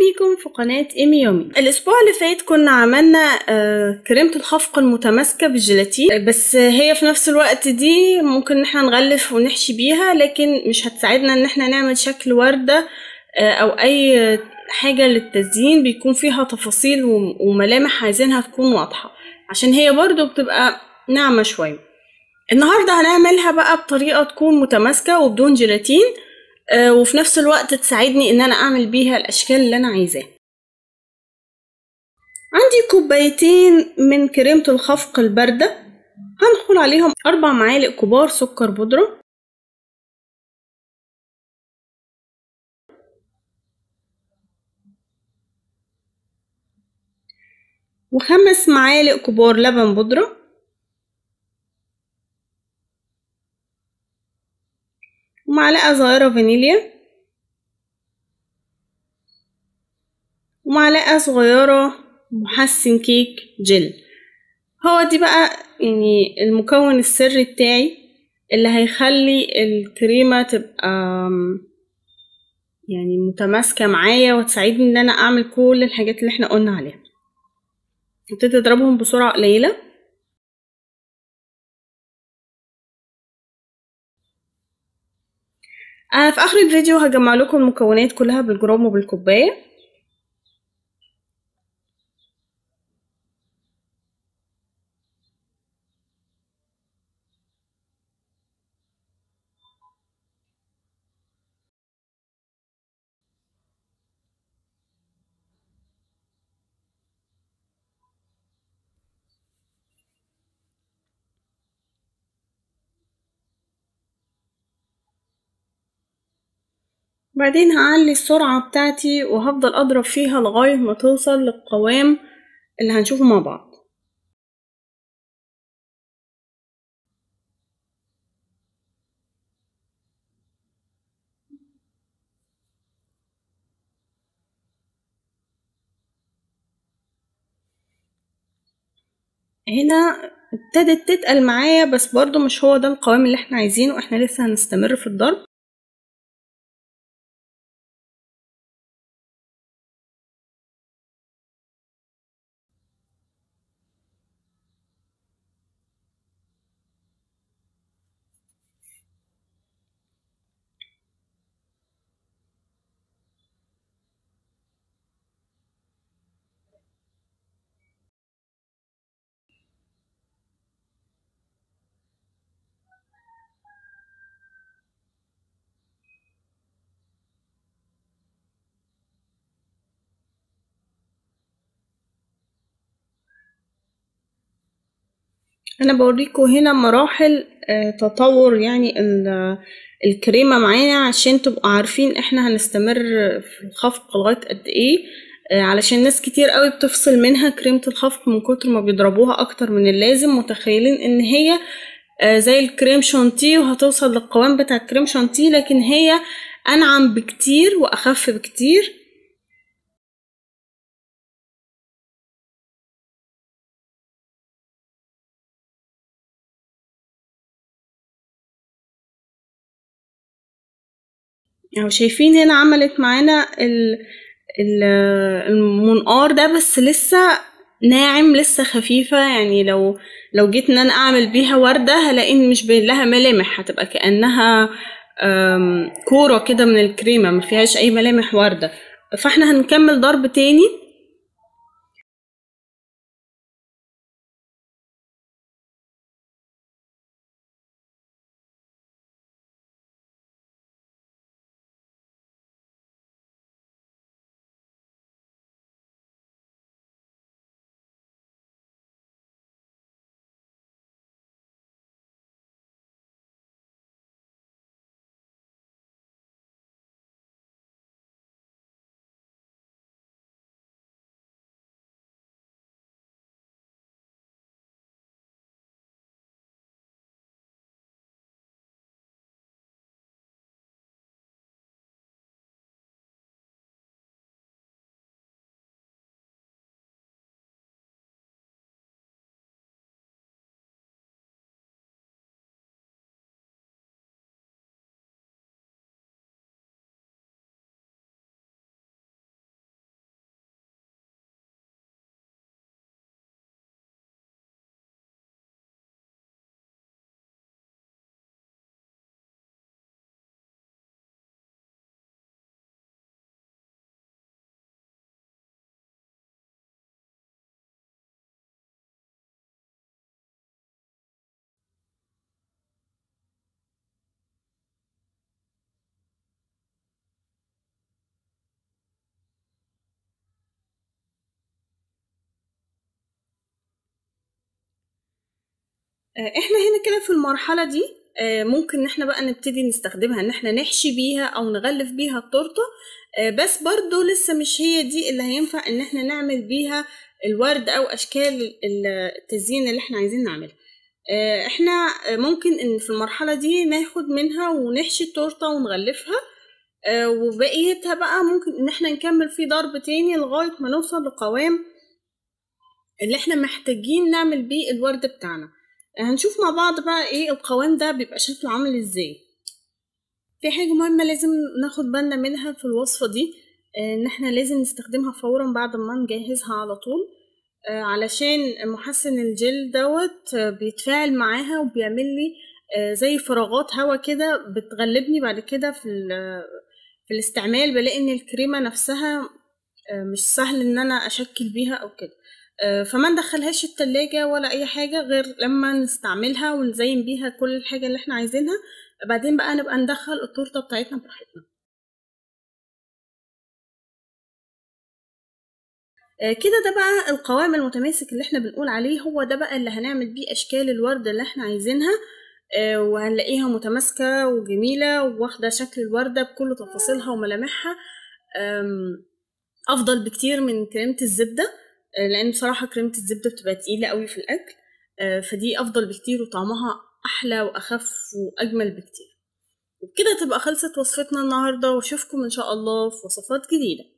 بيكم في قناة إيمي يومي الأسبوع اللي فات كنا عملنا آه، كريمة الخفق المتماسكة بالجيلاتين آه، بس هي في نفس الوقت دي ممكن إن احنا نغلف ونحشي بيها لكن مش هتساعدنا إن احنا نعمل شكل وردة آه، أو أي حاجة للتزيين بيكون فيها تفاصيل وم- وملامح عايزينها تكون واضحة عشان هي برضو بتبقى ناعمة شوية النهاردة هنعملها بقى بطريقة تكون متماسكة وبدون جيلاتين آه، وفي نفس الوقت تساعدني ان انا اعمل بيها الاشكال اللي انا عايزاها عندي كوبايتين من كريمة الخفق الباردة هندخل عليهم اربع معالق كبار سكر بودرة وخمس معالق كبار لبن بودرة ومعلقة صغيرة فانيليا ومعلقة صغيرة محسن كيك جل هو دي بقى يعني المكون السري بتاعي اللي هيخلي الكريمة تبقى آم، يعني متماسكة معايا وتساعدني ان انا اعمل كل الحاجات اللي احنا قلنا عليها ابتدي اضربهم بسرعة قليلة أنا في آخر الفيديو هجمع لكم المكونات كلها بالجرام وبالكوباية بعدين هعلي السرعة بتاعتي وهفضل أضرب فيها لغاية ما توصل للقوام اللي هنشوفه مع بعض هنا ابتدت تتقل معايا بس برضو مش هو ده القوام اللي احنا عايزينه احنا لسه هنستمر في الضرب انا بوريكم هنا مراحل آه، تطور يعني ال- الكريمة معانا عشان تبقوا عارفين احنا هنستمر في الخفق لغاية قد ايه آه، علشان ناس كتير قوي بتفصل منها كريمة الخفق من كتر ما بيضربوها اكتر من اللازم متخيلين ان هي آه، زي الكريم شانتيه وهتوصل للقوام بتاع الكريم شانتيه لكن هي انعم بكتير واخف بكتير يعني شايفين هنا عملت معانا ال- ال- المنقار ده بس لسه ناعم لسه خفيفة يعني لو لو جيت ان انا اعمل بيها وردة هلاقي ان مش باين لها ملامح هتبقى كأنها أم، كورة كده من الكريمة ما فيهاش اي ملامح وردة فاحنا هنكمل ضرب تاني آه، احنا هنا كده في المرحلة دي آه، ممكن ان احنا بقى نبتدي نستخدمها ان احنا نحشي بيها او نغلف بيها التورته آه، بس برضو لسه مش هي دي اللي هينفع ان احنا نعمل بيها الورد او اشكال التزيين اللي احنا عايزين نعملها احنا ممكن ان في المرحله دي ناخد منها ونحشي التورته ونغلفها وبقيتها بقى ممكن ان احنا نكمل فيه ضرب تاني لغايه ما نوصل لقوام اللي احنا محتاجين نعمل بيه الورد بتاعنا هنشوف مع بعض بقى ايه القوام ده بيبقى شكله عامل ازاي في حاجة مهمة لازم ناخد بالنا منها في الوصفة دي ان احنا لازم نستخدمها فورا بعد ما نجهزها على طول علشان محسن الجل دوت بيتفاعل معاها وبيعمل لي زي فراغات هوا كده بتغلبني بعد كده في, في الاستعمال بلاقي ان الكريمة نفسها مش سهل ان انا اشكل بيها او كده فما ندخلهاش التلاجة ولا أي حاجة غير لما نستعملها ونزين بيها كل الحاجة اللي احنا عايزينها بعدين بقى نبقى ندخل التورتة بتاعتنا براحتنا كده ده بقى القوام المتماسك اللي احنا بنقول عليه هو ده بقى اللي هنعمل بيه أشكال الوردة اللي احنا عايزينها وهنلاقيها متماسكة وجميلة واخدة شكل الوردة بكل تفاصيلها وملامحها أفضل بكتير من كريمة الزبدة لان بصراحه كريمه الزبده بتبقى تقيله قوي في الاكل فدي افضل بكتير وطعمها احلى واخف واجمل بكتير وبكده تبقى خلصت وصفتنا النهارده واشوفكم ان شاء الله في وصفات جديده